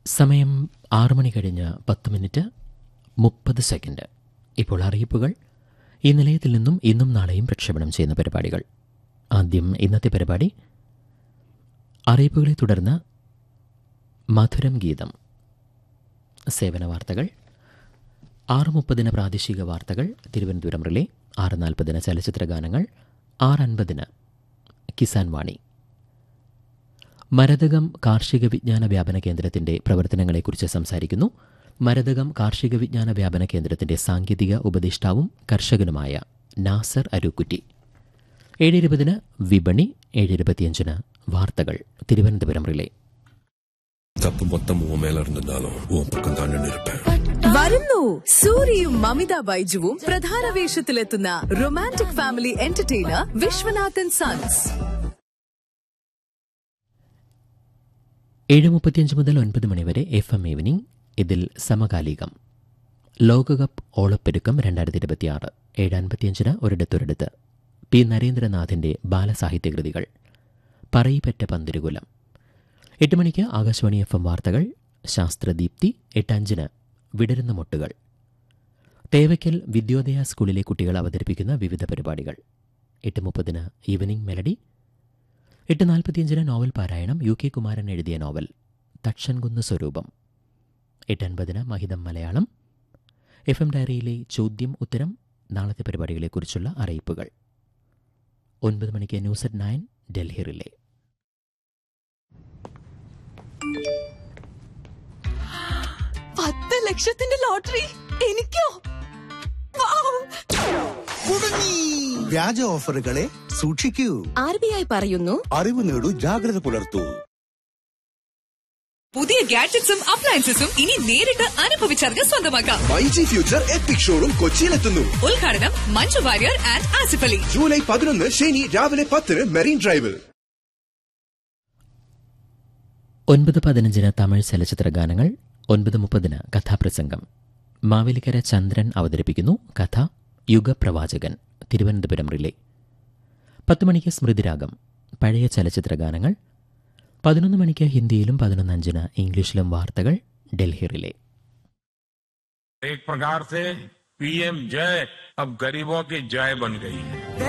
സമയം ആറ് മണി കഴിഞ്ഞ് പത്ത് മിനിറ്റ് മുപ്പത് സെക്കൻഡ് ഇപ്പോൾ അറിയിപ്പുകൾ ഈ നിലയത്തിൽ നിന്നും ഇന്നും നാളെയും പ്രക്ഷേപണം ചെയ്യുന്ന പരിപാടികൾ ആദ്യം ഇന്നത്തെ പരിപാടി അറിയിപ്പുകളെ തുടർന്ന് മധുരം ഗീതം സേവന വാർത്തകൾ ആറ് മുപ്പതിന് പ്രാദേശിക വാർത്തകൾ തിരുവനന്തപുരം റിലേ ആറ് നാൽപ്പതിന് ചലച്ചിത്ര ഗാനങ്ങൾ ആറ് അൻപതിന് കിസാൻ വാണി മരതകം കാർഷിക വിജ്ഞാന വ്യാപന കേന്ദ്രത്തിന്റെ പ്രവർത്തനങ്ങളെക്കുറിച്ച് സംസാരിക്കുന്നു മരതകം കാർഷിക വിജ്ഞാന വ്യാപന കേന്ദ്രത്തിന്റെ സാങ്കേതിക ഉപദേഷ്ടാവും കർഷകനുമായ നാസർ അരൂക്കുറ്റി ഏഴ് ഇരുപതിന് വിപണി ഏഴ് ഇരുപത്തിയഞ്ചിന് വാർത്തകൾ തിരുവനന്തപുരം റിലേ தப்பு மொத்தம் உன் மேல இருந்திருந்தாலும் உன் பக்கம் தான் நின்று இருப்பேன் വരുന്നു സൂര്യയും മമിത ബൈജുവും പ്രധാന വേഷത്തിലെത്തുന്ന romantic family entertainer Viswanathan sons ഏഴ് മുപ്പത്തിയഞ്ച് മുതൽ ഒൻപത് മണിവരെ എഫ് എം ഈവനിംഗ് ഇതിൽ സമകാലികം ലോകകപ്പ് ഓളപ്പെരുക്കം രണ്ടായിരത്തി ഇരുപത്തിയാറ് ഏഴ് അൻപത്തിയഞ്ചിന് ഒരിടത്തൊരിടത്ത് പി നരേന്ദ്രനാഥിന്റെ ബാലസാഹിത്യകൃതികൾ പറയിപ്പറ്റ പന്തിരുകുലം എട്ട് മണിക്ക് ആകാശവാണി എഫ് എം വാർത്തകൾ ശാസ്ത്രദീപ്തി എട്ടഞ്ചിന് വിടരുന്ന മൊട്ടുകൾ തേവയ്ക്കൽ വിദ്യോദയ സ്കൂളിലെ കുട്ടികൾ അവതരിപ്പിക്കുന്ന വിവിധ പരിപാടികൾ എട്ട് മുപ്പതിന് ഈവനിംഗ് മെലഡി എട്ട് നാൽപ്പത്തിയഞ്ചിന് നോവൽ പാരായണം യു കെ കുമാരൻ എഴുതിയ നോവൽ തക്ഷൻകുന്ന് സ്വരൂപം എട്ട് അൻപതിന് മഹിതം മലയാളം എഫ് എം ഡയറിയിലെ ചോദ്യം ഉത്തരം നാളത്തെ പരിപാടികളെക്കുറിച്ചുള്ള അറിയിപ്പുകൾ ഒൻപത് മണിക്ക് news at nine Delhi relay പത്ത് ലക്ഷത്തിന്റെ ലോട്ടറി എനിക്കോ വ്യാജ ഓഫറുകളെ സൂക്ഷിക്കൂ ആർ ബി ഐ പറയുന്നു അറിവ് നേടൂ ജാഗ്രത പുലർത്തൂ പുതിയ ഗാഡ്ജറ്റ്സും അപ്ലയൻസസും ഇനി നേരിട്ട് അനുഭവിച്ചറിഞ്ഞ് സ്വന്തമാക്കാം മൈജി ഫ്യൂച്ചർ എപ്പിക് ഷോറും കൊച്ചിയിലെത്തുന്നു ഉദ്ഘാടനം മഞ്ജു വാര്യർ ആൻഡ് ആസിഫ് അലി ജൂലൈ പതിനൊന്ന് ശനി രാവിലെ പത്തിന് മെറീൻ ഡ്രൈവിൽ ഒൻപത് പതിനഞ്ചിന് തമിഴ് ചലച്ചിത്ര ഗാനങ്ങൾ ഒൻപത് മുപ്പതിന് കഥാപ്രസംഗം മാവേലിക്കര ചന്ദ്രൻ അവതരിപ്പിക്കുന്നു കഥ യുഗപ്രവാചകൻ തിരുവനന്തപുരം റിലേ പത്ത് മണിക്ക് സ്മൃതിരാഗം പഴയ ചലച്ചിത്ര ഗാനങ്ങൾ പതിനൊന്ന് മണിക്ക് ഹിന്ദിയിലും പതിനൊന്ന് അഞ്ചിന് ഇംഗ്ലീഷിലും വാർത്തകൾ ഡൽഹി റിലേ एक प्रकार से पीएम जय अब गरीबों की जय बन गई है